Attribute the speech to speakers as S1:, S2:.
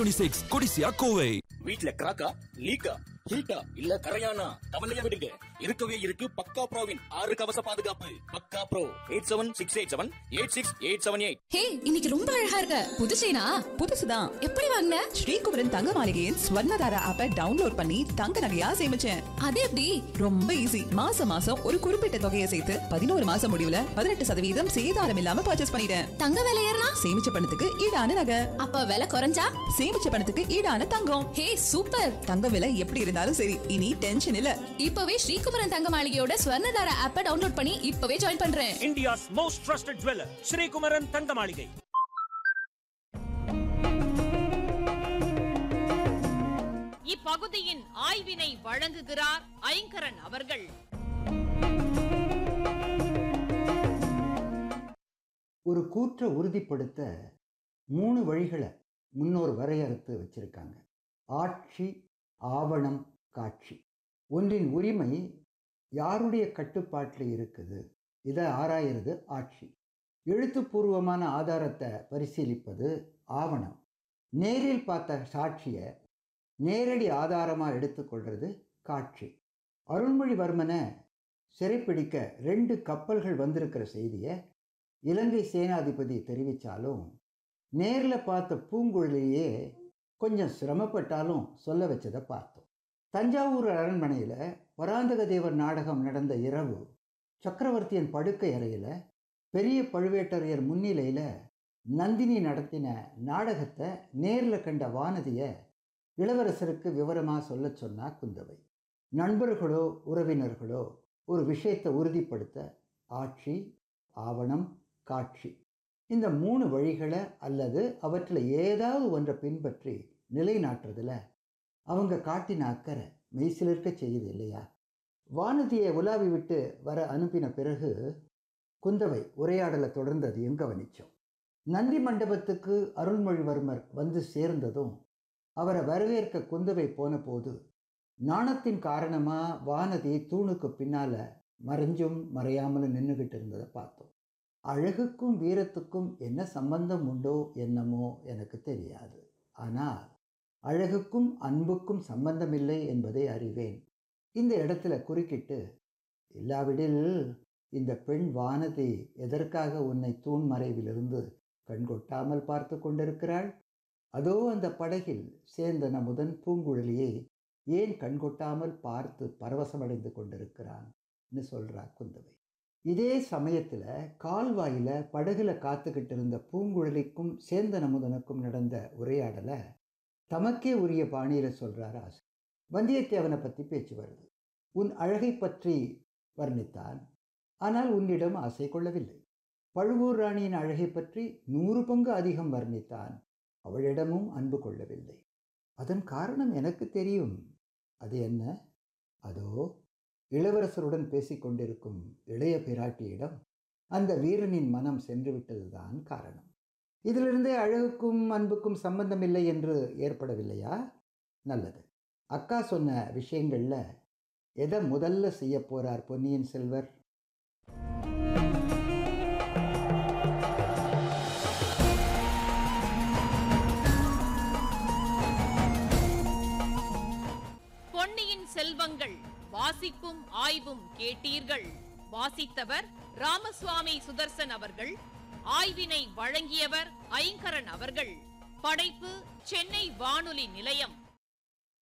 S1: Twenty six Codissia Kovai
S2: வீட்ல கிராக்கா லீக்கா ஹீட்டா இல்ல கரையானா கவலையா விடுங்க இருக்கவே இருக்கு பக்கா ப்ரோவின் ஆறு கவச பாதுகாப்பு பக்கா bro eight seven six eight seven eight six eight seven eight
S3: hey இன்னைக்கு ரொம்ப அழகா இருக்க புது செயினா
S4: புதுசுதான்
S3: எப்படி வாங்கின
S4: ஸ்ரீகுமரன் தங்க மாளிகையின் ஸ்வர்ணதாரா ஆப்பை டவுன்லோட் பண்ணி தங்க நகையா சேமிச்சேன்
S3: அது எப்படி
S4: ரொம்ப ஈஸி மாசம் மாசம் ஒரு குறிப்பிட்ட தொகையை சேர்த்து பதினோரு மாசம் முடிவுல பதினெட்டு சதவீதம் சேதாரம் இல்லாம பர்ச்சேஸ் பண்ணிட்டேன்
S3: தங்க விலை ஏறினா
S4: சேமிச்ச பணத்துக்கு ஈடான நகை
S3: அப்ப விலை குறைஞ்சா
S4: சேமிச்ச பணத்துக்கு ஈடான தங்கம்
S3: ஹே சூப்பர்
S4: தங்க விலை எப்படி இருந்தாலும் சரி இனி டென்ஷன் இல்ல
S3: இப்பவே ஸ்ரீகுமரன் தங்க மாளிகையோட ஸ்வர்ணதார ஆப்பை டவுன்லோட் பண்ணி இப்பவே ஜாயின் பண்றேன்
S5: India's most trusted jeweler, Sri Kumaran Thangamaligai.
S6: இப்பகுதியின் ஆய்வினை வழங்குகிறார் ஐங்கரன் அவர்கள்
S7: ஒரு கூற்றை உறுதிப்படுத்த மூணு வழிகளை முன்னோர் வரையறுத்து வச்சிருக்காங்க ஆட்சி ஆவணம் காட்சி ஒன்றின் உரிமை யாருடைய கட்டுப்பாட்டில் இருக்குது இதை ஆராயிறது ஆட்சி எழுத்துப்பூர்வமான ஆதாரத்தை பரிசீலிப்பது ஆவணம் நேரில் பார்த்த சாட்சியை நேரடி ஆதாரமாக எடுத்துக்கொள்றது காட்சி அருள்மொழிவர்மனை சிறைப்பிடிக்க ரெண்டு கப்பல்கள் வந்திருக்கிற செய்தியை இலங்கை சேனாதிபதி தெரிவித்தாலும் நேரில் பார்த்த பூங்குழலியே கொஞ்சம் சிரமப்பட்டாலும் சொல்ல வச்சதை பார்த்தோம் தஞ்சாவூர் அரண்மனையில் பராந்தக தேவர் நாடகம் நடந்த இரவு சக்கரவர்த்தியின் படுக்கை அறையில் பெரிய பழுவேட்டரையர் முன்னிலையில் நந்தினி நடத்தின நாடகத்தை நேரில் கண்ட வானதியை இளவரசருக்கு விவரமாக சொல்ல சொன்னா குந்தவை நண்பர்களோ உறவினர்களோ ஒரு விஷயத்தை உறுதிப்படுத்த ஆட்சி ஆவணம் காட்சி இந்த மூணு வழிகளை அல்லது அவற்றில் ஏதாவது ஒன்றை பின்பற்றி நிலைநாட்டுறதுல அவங்க காட்டின அக்கறை மெய்சிலிருக்க செய்யுது இல்லையா வானதியை உலாவி விட்டு வர அனுப்பின பிறகு குந்தவை உரையாடலை தொடர்ந்ததையும் கவனித்தோம் நந்தி மண்டபத்துக்கு அருள்மொழிவர்மர் வந்து சேர்ந்ததும் அவரை வரவேற்க குந்தவை போன போது நாணத்தின் காரணமாக வானதி தூணுக்கு பின்னால் மறைஞ்சும் மறையாமலும் நின்றுகிட்டு இருந்ததை பார்த்தோம் அழகுக்கும் வீரத்துக்கும் என்ன சம்பந்தம் உண்டோ என்னமோ எனக்கு தெரியாது ஆனால் அழகுக்கும் அன்புக்கும் சம்பந்தமில்லை என்பதை அறிவேன் இந்த இடத்துல குறுக்கிட்டு இல்லாவிடில் இந்த பெண் வானதி எதற்காக உன்னை தூண் மறைவிலிருந்து கண்கொட்டாமல் பார்த்து கொண்டிருக்கிறாள் அதோ அந்த படகில் சேர்ந்த நமுதன் பூங்குழலியை ஏன் கண்கொட்டாமல் பார்த்து பரவசமடைந்து கொண்டிருக்கிறான்னு சொல்றா குந்தவை இதே சமயத்தில் கால்வாயில் படகுல காத்துக்கிட்டு இருந்த பூங்குழலிக்கும் சேந்தன் அமுதனுக்கும் நடந்த உரையாடலை தமக்கே உரிய பாணியில் சொல்கிறார் ஆசை வந்தியத்தேவனை பற்றி பேச்சு வருது உன் அழகை பற்றி வர்ணித்தான் ஆனால் உன்னிடம் ஆசை கொள்ளவில்லை பழுவூர் ராணியின் அழகை பற்றி நூறு பங்கு அதிகம் வர்ணித்தான் அவளிடமும் அன்பு கொள்ளவில்லை அதன் காரணம் எனக்கு தெரியும் அது என்ன அதோ இளவரசருடன் பேசிக்கொண்டிருக்கும் இளைய பிராட்டியிடம் அந்த வீரனின் மனம் சென்று விட்டதுதான் காரணம் இதிலிருந்தே அழகுக்கும் அன்புக்கும் சம்பந்தமில்லை என்று ஏற்படவில்லையா நல்லது அக்கா சொன்ன விஷயங்களில் எதை முதல்ல செய்ய போறார் பொன்னியின் செல்வர்
S6: பொன்னியின் செல்வங்கள் வாசிப்பும் ஆய்வும் கேட்டீர்கள் வாசித்தவர் ராமசுவாமி சுதர்சன் அவர்கள் ஆய்வினை வழங்கியவர் ஐங்கரன் அவர்கள் படைப்பு சென்னை வானொலி நிலையம்